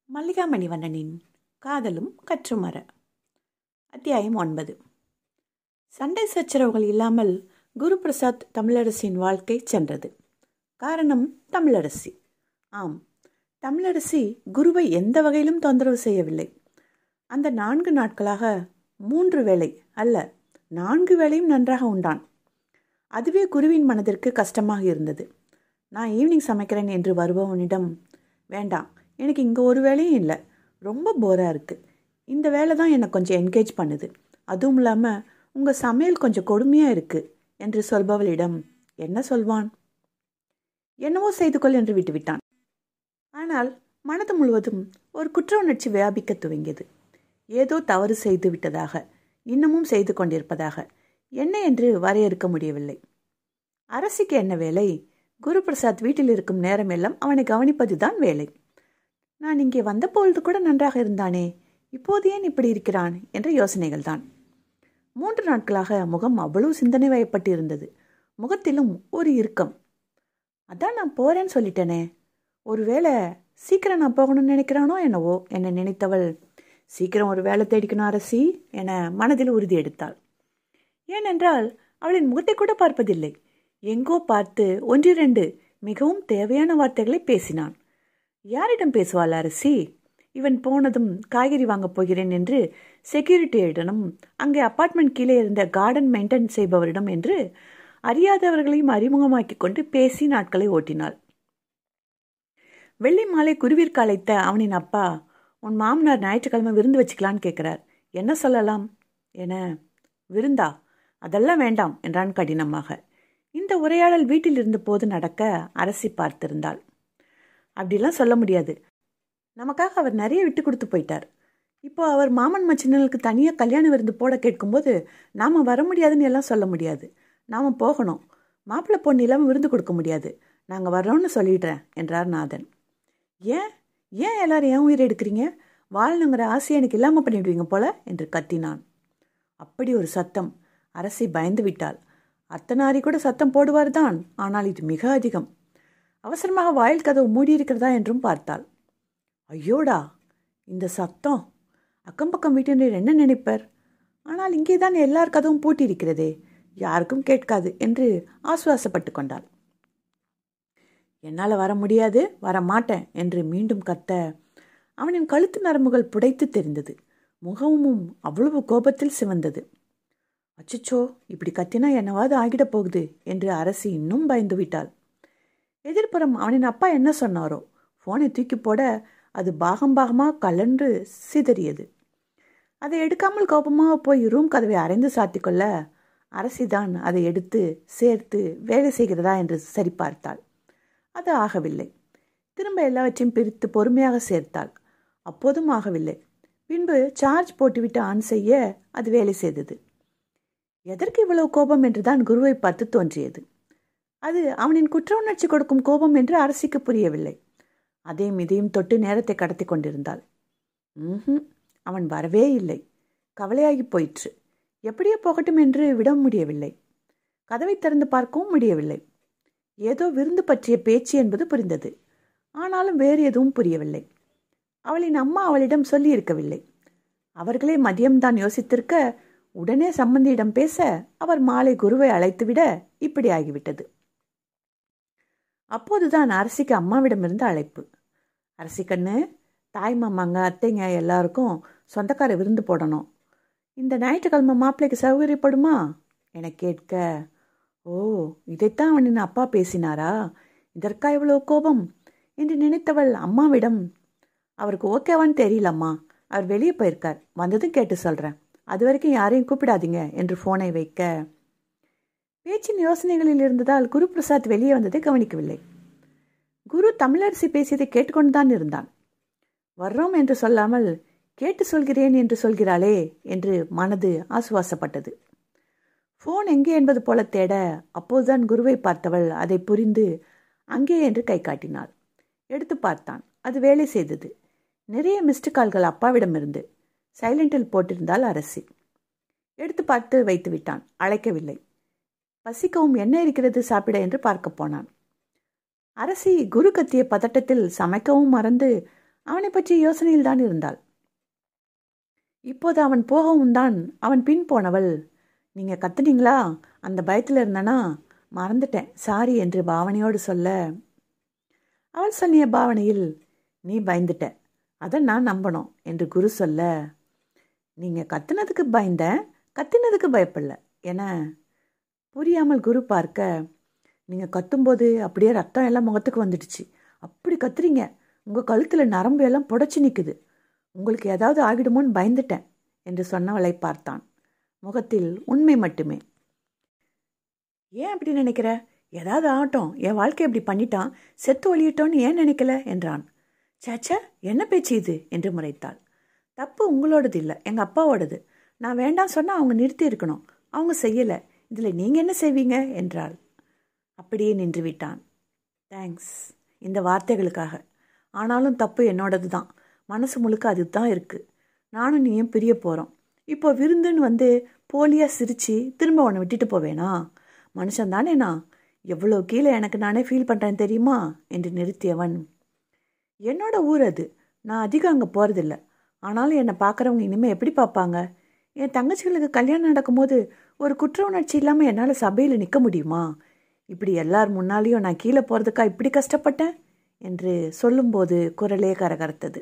மல்லிகா மணிவண்ணனின் காதலும் கற்றுமர அத்தியாயம் ஒன்பது சண்டை சச்சரவுகள் இல்லாமல் குரு பிரசாத் தமிழரசியின் வாழ்க்கை சென்றது காரணம் தமிழரசி ஆம் தமிழரசி குருவை எந்த வகையிலும் தொந்தரவு செய்யவில்லை அந்த நான்கு நாட்களாக மூன்று வேளை அல்ல நான்கு வேளையும் நன்றாக உண்டான் அதுவே குருவின் மனதிற்கு கஷ்டமாக இருந்தது நான் ஈவினிங் சமைக்கிறேன் என்று வருபவனிடம் வேண்டாம் எனக்கு இங்கே ஒரு வேலையும் இல்லை ரொம்ப போராக இருக்குது இந்த வேலை தான் என்னை கொஞ்சம் என்கேஜ் பண்ணுது அதுவும் இல்லாமல் உங்கள் சமையல் கொஞ்சம் கொடுமையாக இருக்குது என்று சொல்பவளிடம் என்ன சொல்வான் என்னவோ செய்து கொள் என்று விட்டுவிட்டான் ஆனால் மனது முழுவதும் ஒரு குற்ற உணர்ச்சி வியாபிக்க துவங்கியது ஏதோ தவறு செய்து விட்டதாக இன்னமும் செய்து கொண்டிருப்பதாக என்ன என்று வரையறுக்க முடியவில்லை அரசிக்கு என்ன வேலை குரு பிரசாத் வீட்டில் இருக்கும் நேரமெல்லாம் அவனை கவனிப்பதுதான் வேலை நான் இங்கே வந்தபொழுது கூட நன்றாக இருந்தானே இப்போது ஏன் இப்படி இருக்கிறான் என்ற யோசனைகள் தான் மூன்று நாட்களாக முகம் அவ்வளவு சிந்தனை வயப்பட்டு இருந்தது முகத்திலும் ஒரு இறுக்கம் அதான் நான் போறேன்னு சொல்லிட்டேனே ஒருவேளை சீக்கிரம் நான் போகணும்னு நினைக்கிறானோ என்னவோ என்னை நினைத்தவள் சீக்கிரம் ஒரு வேலை தேடிக்கணும் அரசி என மனதில் உறுதி எடுத்தாள் ஏனென்றால் அவளின் முகத்தை கூட பார்ப்பதில்லை எங்கோ பார்த்து ஒன்றிரண்டு மிகவும் தேவையான வார்த்தைகளை பேசினான் யாரிடம் பேசுவாள் அரசி இவன் போனதும் காய்கறி வாங்கப் போகிறேன் என்று செக்யூரிட்டியிடனும் அங்கே அப்பார்ட்மெண்ட் கீழே இருந்த கார்டன் மெயின்டைன் செய்பவரிடம் என்று அறியாதவர்களையும் அறிமுகமாக்கிக் கொண்டு பேசி நாட்களை ஓட்டினாள் வெள்ளி மாலை குருவிற்கு அழைத்த அவனின் அப்பா உன் மாமனார் ஞாயிற்றுக்கிழமை விருந்து வச்சுக்கலான்னு கேட்கிறார் என்ன சொல்லலாம் என விருந்தா அதெல்லாம் வேண்டாம் என்றான் கடினமாக இந்த உரையாடல் வீட்டில் இருந்தபோது நடக்க அரசி பார்த்திருந்தாள் அப்படிலாம் சொல்ல முடியாது நமக்காக அவர் நிறைய விட்டு கொடுத்து போயிட்டார் இப்போ அவர் மாமன் மச்சினலுக்கு தனியாக கல்யாண விருந்து போட கேட்கும்போது நாம் வர முடியாதுன்னு எல்லாம் சொல்ல முடியாது நாம் போகணும் மாப்பிள்ளை பொண்ணு இல்லாமல் விருந்து கொடுக்க முடியாது நாங்கள் வர்றோம்னு சொல்லிடுறேன் என்றார் நாதன் ஏன் ஏன் எல்லாரும் ஏன் உயிரை எடுக்கிறீங்க வாழணுங்கிற ஆசையை எனக்கு இல்லாமல் பண்ணிவிடுவீங்க போல என்று கத்தினான் அப்படி ஒரு சத்தம் அரசி பயந்து விட்டாள் அர்த்தநாரி கூட சத்தம் போடுவார் தான் ஆனால் இது மிக அதிகம் அவசரமாக வாயில் கதவு மூடியிருக்கிறதா என்றும் பார்த்தாள் ஐயோடா இந்த சத்தம் அக்கம் பக்கம் வீட்டினர் என்ன நினைப்பர் ஆனால் இங்கே தான் எல்லார் கதவும் பூட்டியிருக்கிறதே யாருக்கும் கேட்காது என்று ஆசுவாசப்பட்டு கொண்டாள் என்னால் வர முடியாது வர மாட்டேன் என்று மீண்டும் கத்த அவனின் கழுத்து நரம்புகள் புடைத்து தெரிந்தது முகமும் அவ்வளவு கோபத்தில் சிவந்தது அச்சச்சோ இப்படி கத்தினா என்னவாது ஆகிடப் போகுது என்று அரசி இன்னும் பயந்து விட்டாள் எதிர்ப்புறம் அவனின் அப்பா என்ன சொன்னாரோ ஃபோனை தூக்கி போட அது பாகம் பாகமாக கலன்று சிதறியது அதை எடுக்காமல் கோபமாக போய் ரூம் கதவை அரைந்து சாத்திக்கொள்ள அரசிதான் அதை எடுத்து சேர்த்து வேலை செய்கிறதா என்று சரிபார்த்தாள் அது ஆகவில்லை திரும்ப எல்லாவற்றையும் பிரித்து பொறுமையாக சேர்த்தாள் அப்போதும் ஆகவில்லை பின்பு சார்ஜ் போட்டுவிட்டு ஆன் செய்ய அது வேலை செய்தது எதற்கு இவ்வளவு கோபம் என்றுதான் குருவை பார்த்து தோன்றியது அது அவனின் குற்ற உணர்ச்சி கொடுக்கும் கோபம் என்று அரசிக்கு புரியவில்லை அதையும் இதையும் தொட்டு நேரத்தை கடத்தி கொண்டிருந்தாள் ம் அவன் வரவே இல்லை கவலையாகி போயிற்று எப்படியோ போகட்டும் என்று விட முடியவில்லை கதவை திறந்து பார்க்கவும் முடியவில்லை ஏதோ விருந்து பற்றிய பேச்சு என்பது புரிந்தது ஆனாலும் வேறு எதுவும் புரியவில்லை அவளின் அம்மா அவளிடம் சொல்லியிருக்கவில்லை அவர்களே மதியம்தான் யோசித்திருக்க உடனே சம்பந்தியிடம் பேச அவர் மாலை குருவை அழைத்துவிட இப்படி ஆகிவிட்டது அப்போதுதான் அரசிக்கு அம்மாவிடமிருந்து அழைப்பு அரசி கண்ணு தாய் மாமாங்க அத்தைங்க எல்லாருக்கும் சொந்தக்கார விருந்து போடணும் இந்த ஞாயிற்றுக்கிழமை மாப்பிள்ளைக்கு சௌகரியப்படுமா என கேட்க ஓ இதைத்தான் அவனின் அப்பா பேசினாரா இதற்கா இவ்வளோ கோபம் என்று நினைத்தவள் அம்மாவிடம் அவருக்கு ஓகேவான்னு தெரியலம்மா அவர் வெளியே போயிருக்கார் வந்ததும் கேட்டு சொல்கிறேன் அது வரைக்கும் யாரையும் கூப்பிடாதீங்க என்று ஃபோனை வைக்க பேச்சின் யோசனைகளில் இருந்ததால் குரு பிரசாத் வெளியே வந்ததை கவனிக்கவில்லை குரு தமிழரசி பேசியதை கேட்டுக்கொண்டுதான் இருந்தான் வர்றோம் என்று சொல்லாமல் கேட்டு சொல்கிறேன் என்று சொல்கிறாளே என்று மனது ஆசுவாசப்பட்டது ஃபோன் எங்கே என்பது போல தேட அப்போதுதான் குருவை பார்த்தவள் அதை புரிந்து அங்கே என்று கை காட்டினாள் எடுத்து பார்த்தான் அது வேலை செய்தது நிறைய மிஸ்டு கால்கள் அப்பாவிடமிருந்து சைலண்டில் போட்டிருந்தால் அரசி எடுத்து பார்த்து வைத்து விட்டான் அழைக்கவில்லை பசிக்கவும் என்ன இருக்கிறது சாப்பிட என்று பார்க்க போனான் அரசி குரு கத்திய பதட்டத்தில் சமைக்கவும் மறந்து அவனை பற்றி யோசனையில் தான் இருந்தாள் இப்போது அவன் போகவும் தான் அவன் பின் போனவள் நீங்கள் கத்துனீங்களா அந்த பயத்தில் இருந்தனா மறந்துட்டேன் சாரி என்று பாவனையோடு சொல்ல அவள் சொன்னிய பாவனையில் நீ பயந்துட்ட அதை நான் நம்பணும் என்று குரு சொல்ல நீங்கள் கத்துனதுக்கு பயந்தேன் கத்தினதுக்கு பயப்படல என புரியாமல் குரு பார்க்க நீங்கள் கத்தும்போது அப்படியே ரத்தம் எல்லாம் முகத்துக்கு வந்துடுச்சு அப்படி கத்துறீங்க உங்கள் கழுத்தில் நரம்பு எல்லாம் புடச்சி நிற்குது உங்களுக்கு ஏதாவது ஆகிடுமோன்னு பயந்துட்டேன் என்று சொன்னவளை பார்த்தான் முகத்தில் உண்மை மட்டுமே ஏன் அப்படி நினைக்கிற ஏதாவது ஆகட்டும் என் வாழ்க்கை இப்படி பண்ணிட்டான் செத்து ஒழியிட்டோன்னு ஏன் நினைக்கல என்றான் சேச்சா என்ன பேச்சு இது என்று முறைத்தாள் தப்பு உங்களோடது இல்லை எங்கள் அப்பாவோடது நான் வேண்டாம் சொன்னால் அவங்க நிறுத்தி இருக்கணும் அவங்க செய்யலை இதில் நீங்கள் என்ன செய்வீங்க என்றாள் அப்படியே நின்று விட்டான் தேங்க்ஸ் இந்த வார்த்தைகளுக்காக ஆனாலும் தப்பு என்னோடது தான் மனசு முழுக்க அது தான் இருக்குது நானும் நீயும் பிரிய போகிறோம் இப்போ விருந்துன்னு வந்து போலியாக சிரித்து திரும்ப உன்னை விட்டுட்டு போவேனா மனுஷன் தானேண்ணா எவ்வளோ கீழே எனக்கு நானே ஃபீல் பண்ணுறேன் தெரியுமா என்று நிறுத்தியவன் என்னோட ஊர் அது நான் அதிகம் அங்கே போகிறதில்ல ஆனாலும் என்னை பார்க்குறவங்க இனிமேல் எப்படி பார்ப்பாங்க என் தங்கச்சிகளுக்கு கல்யாணம் நடக்கும்போது ஒரு குற்ற உணர்ச்சி இல்லாமல் என்னால் சபையில் நிற்க முடியுமா இப்படி எல்லார் முன்னாலேயும் நான் கீழே போகிறதுக்கா இப்படி கஷ்டப்பட்டேன் என்று சொல்லும்போது குரலே கரகரத்தது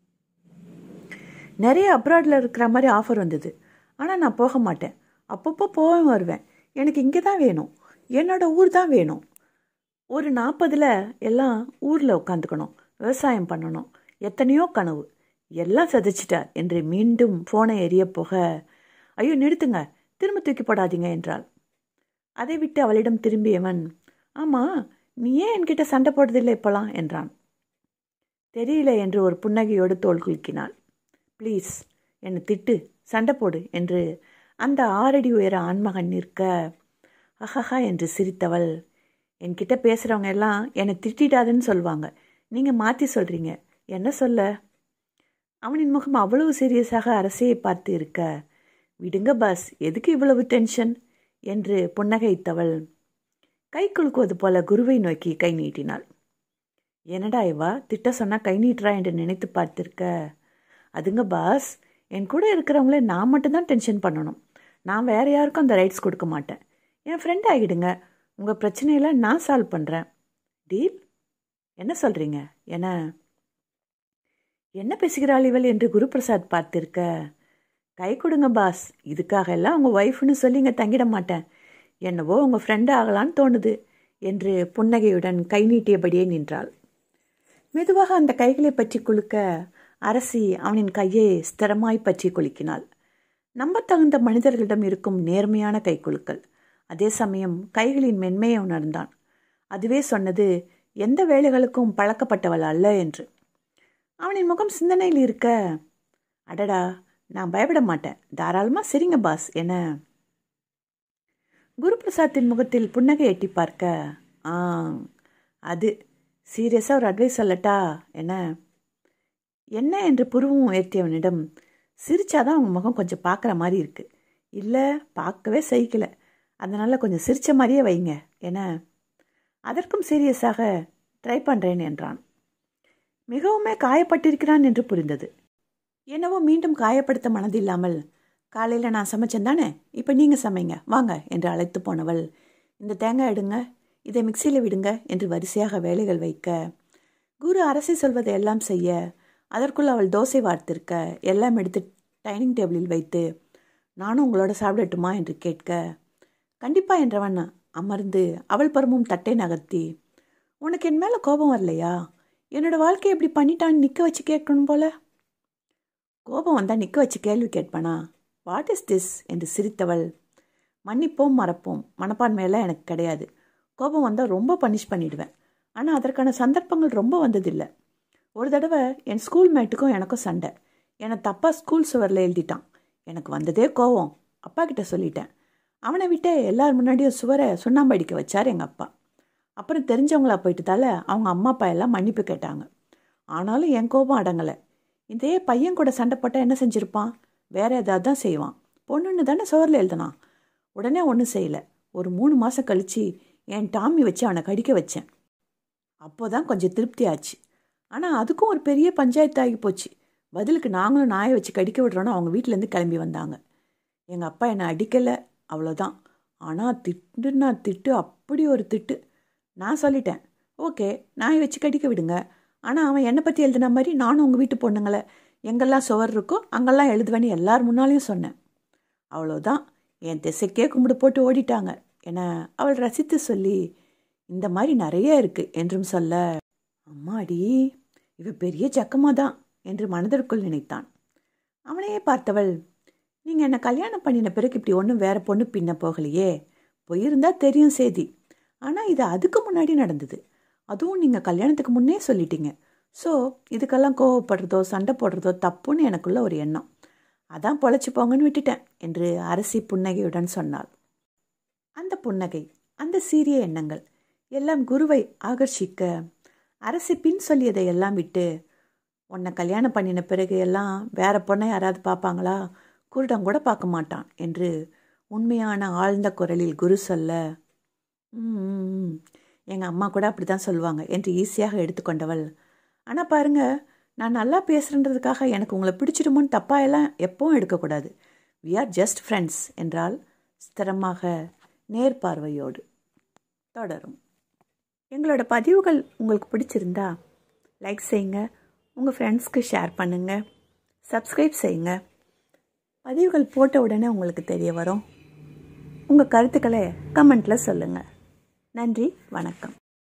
நிறைய அப்ராடில் இருக்கிற மாதிரி ஆஃபர் வந்தது ஆனால் நான் போக மாட்டேன் அப்பப்போ போவேன் வருவேன் எனக்கு இங்கே தான் வேணும் என்னோட ஊர் தான் வேணும் ஒரு நாற்பதில் எல்லாம் ஊரில் உட்காந்துக்கணும் விவசாயம் பண்ணணும் எத்தனையோ கனவு எல்லாம் சதிச்சிட்டார் என்று மீண்டும் ஃபோனை எரிய போக ஐயோ நிறுத்துங்க திரும்ப தூக்கி போடாதீங்க என்றாள் அதை விட்டு அவளிடம் திரும்பியவன் ஆமாம் நீ ஏன் என்கிட்ட சண்டை போடுறதில்லை இப்போலாம் என்றான் தெரியல என்று ஒரு புன்னகையோடு தோல் குலுக்கினாள் ப்ளீஸ் என்னை திட்டு சண்டை போடு என்று அந்த ஆறடி உயர ஆண்மகன் நிற்க அஹஹா என்று சிரித்தவள் என்கிட்ட பேசுகிறவங்க எல்லாம் என்னை திட்டிடாதுன்னு சொல்லுவாங்க நீங்கள் மாற்றி சொல்கிறீங்க என்ன சொல்ல அவனின் முகம் அவ்வளவு சீரியஸாக அரசையை பார்த்து இருக்க விடுங்க பாஸ் எதுக்கு இவ்வளவு டென்ஷன் என்று புன்னகைத்தவள் கை குலுக்குவது போல குருவை நோக்கி கை நீட்டினாள் என்னடா இவா திட்ட சொன்னால் கை நீட்டுறா என்று நினைத்து பார்த்திருக்க அதுங்க பாஸ் என் கூட இருக்கிறவங்கள நான் மட்டும்தான் டென்ஷன் பண்ணணும் நான் வேற யாருக்கும் அந்த ரைட்ஸ் கொடுக்க மாட்டேன் என் ஃப்ரெண்ட் ஆகிடுங்க உங்கள் பிரச்சனையெல்லாம் நான் சால்வ் பண்ணுறேன் டீல் என்ன சொல்கிறீங்க என என்ன பேசுகிறாள் இவள் என்று குருபிரசாத் பார்த்திருக்க கை கொடுங்க பாஸ் இதுக்காக எல்லாம் உங்கள் ஒய்ஃப்னு சொல்லி இங்கே தங்கிட மாட்டேன் என்னவோ உங்கள் ஃப்ரெண்டு ஆகலான்னு தோணுது என்று புன்னகையுடன் கை நீட்டியபடியே நின்றாள் மெதுவாக அந்த கைகளை பற்றி குலுக்க அரசி அவனின் கையை ஸ்திரமாய் பற்றி குலுக்கினாள் நம்பத்தகுந்த மனிதர்களிடம் இருக்கும் நேர்மையான கைக்குலுக்கள் அதே சமயம் கைகளின் மென்மையை உணர்ந்தான் அதுவே சொன்னது எந்த வேலைகளுக்கும் பழக்கப்பட்டவள் அல்ல என்று அவனின் முகம் சிந்தனையில் இருக்க அடடா நான் பயப்பட மாட்டேன் தாராளமாக சரிங்க பாஸ் என குருபிரசாத்தின் முகத்தில் புன்னகை எட்டி பார்க்க ஆ அது சீரியஸாக ஒரு அட்வைஸ் சொல்லட்டா என்ன என்ன என்று புருவம் உயர்த்தியவனிடம் சிரிச்சாதான் அவங்க முகம் கொஞ்சம் பார்க்குற மாதிரி இருக்குது இல்லை பார்க்கவே சகிக்கல அதனால் கொஞ்சம் சிரித்த மாதிரியே வைங்க என அதற்கும் சீரியஸாக ட்ரை பண்ணுறேன் என்றான் மிகவுமே காயப்பட்டிருக்கிறான் என்று புரிந்தது என்னவோ மீண்டும் காயப்படுத்த மனதில்லாமல் காலையில் நான் சமைச்சேன் தானே இப்போ நீங்கள் சமைங்க வாங்க என்று அழைத்து போனவள் இந்த தேங்காய் எடுங்க இதை மிக்சியில் விடுங்க என்று வரிசையாக வேலைகள் வைக்க குரு அரசி சொல்வதை எல்லாம் செய்ய அதற்குள் அவள் தோசை வார்த்திருக்க எல்லாம் எடுத்து டைனிங் டேபிளில் வைத்து நானும் உங்களோட சாப்பிடட்டுமா என்று கேட்க கண்டிப்பா என்றவன் அமர்ந்து அவள் பருமும் தட்டை நகர்த்தி உனக்கு என் மேலே கோபம் வரலையா என்னோட வாழ்க்கையை எப்படி பண்ணிட்டான்னு நிற்க வச்சு கேட்கணும் போல கோபம் வந்தால் நிற்க வச்சு கேள்வி கேட்பானா வாட் இஸ் திஸ் என்று சிரித்தவள் மன்னிப்போம் மறப்போம் மனப்பான்மையெல்லாம் எனக்கு கிடையாது கோபம் வந்தால் ரொம்ப பனிஷ் பண்ணிடுவேன் ஆனால் அதற்கான சந்தர்ப்பங்கள் ரொம்ப வந்ததில்லை ஒரு தடவை என் ஸ்கூல் மேட்டுக்கும் எனக்கும் சண்டை என்னை தப்பாக ஸ்கூல் சுவரில் எழுதிட்டான் எனக்கு வந்ததே கோவம் அப்பா கிட்ட சொல்லிட்டேன் அவனை விட்டே எல்லார் முன்னாடியும் சுவரை சுண்ணாம்பு அடிக்க வச்சார் எங்கள் அப்பா அப்புறம் தெரிஞ்சவங்களா போயிட்டதால அவங்க அம்மா அப்பா எல்லாம் மன்னிப்பு கேட்டாங்க ஆனாலும் என் கோபம் அடங்கலை இதே பையன் கூட சண்டை போட்டால் என்ன செஞ்சுருப்பான் வேற ஏதாவது தான் செய்வான் பொண்ணுன்னு தானே சுவரில் எழுதினான் உடனே ஒன்றும் செய்யலை ஒரு மூணு மாதம் கழித்து என் டாமி வச்சு அவனை கடிக்க வச்சேன் அப்போ தான் கொஞ்சம் திருப்தி ஆச்சு ஆனால் அதுக்கும் ஒரு பெரிய பஞ்சாயத்து ஆகி போச்சு பதிலுக்கு நாங்களும் நாயை வச்சு கடிக்க விடுறோன்னு அவங்க வீட்டிலேருந்து கிளம்பி வந்தாங்க எங்கள் அப்பா என்னை அடிக்கலை அவ்வளோதான் ஆனால் திட்டுன்னா திட்டு அப்படி ஒரு திட்டு நான் சொல்லிட்டேன் ஓகே நாயை வச்சு கடிக்க விடுங்க ஆனால் அவன் என்னை பற்றி எழுதின மாதிரி நானும் உங்கள் வீட்டு பொண்ணுங்களை எங்கெல்லாம் சுவர் இருக்கோ அங்கெல்லாம் எழுதுவேன்னு எல்லார் முன்னாலையும் சொன்னேன் அவ்வளோதான் என் திசைக்கே கும்பிடு போட்டு ஓடிட்டாங்க என அவள் ரசித்து சொல்லி இந்த மாதிரி நிறைய இருக்கு என்றும் சொல்ல அம்மாடி இவ பெரிய ஜக்கமா தான் என்று மனதிற்குள் நினைத்தான் அவனையே பார்த்தவள் நீங்கள் என்னை கல்யாணம் பண்ணின பிறகு இப்படி ஒன்றும் வேற பொண்ணு பின்ன போகலையே போயிருந்தா தெரியும் செய்தி ஆனால் இது அதுக்கு முன்னாடி நடந்தது அதுவும் நீங்கள் கல்யாணத்துக்கு முன்னே சொல்லிட்டீங்க ஸோ இதுக்கெல்லாம் கோவப்படுறதோ சண்டை போடுறதோ தப்புன்னு எனக்குள்ள ஒரு எண்ணம் அதான் பொழைச்சி போங்கன்னு விட்டுட்டேன் என்று அரசி புன்னகையுடன் சொன்னாள் அந்த புன்னகை அந்த சீரிய எண்ணங்கள் எல்லாம் குருவை ஆகர்ஷிக்க அரசி பின் சொல்லியதை எல்லாம் விட்டு உன்னை கல்யாணம் பண்ணின பிறகு எல்லாம் வேற பொண்ணை யாராவது பார்ப்பாங்களா குருடம் கூட பார்க்க மாட்டான் என்று உண்மையான ஆழ்ந்த குரலில் குரு சொல்ல எங்கள் அம்மா கூட அப்படி தான் சொல்லுவாங்க என்று ஈஸியாக எடுத்துக்கொண்டவள் ஆனால் பாருங்க நான் நல்லா பேசுகிறன்றதுக்காக எனக்கு உங்களை பிடிச்சிடுமோன்னு தப்பாக எல்லாம் எப்பவும் எடுக்கக்கூடாது வி ஆர் ஜஸ்ட் ஃப்ரெண்ட்ஸ் என்றால் ஸ்திரமாக நேர்பார்வையோடு தொடரும் எங்களோட பதிவுகள் உங்களுக்கு பிடிச்சிருந்தா லைக் செய்யுங்க உங்கள் ஃப்ரெண்ட்ஸ்க்கு ஷேர் பண்ணுங்கள் சப்ஸ்கிரைப் செய்யுங்க பதிவுகள் போட்ட உடனே உங்களுக்கு தெரிய வரும் உங்கள் கருத்துக்களை கமெண்ட்டில் சொல்லுங்கள் நன்றி வணக்கம்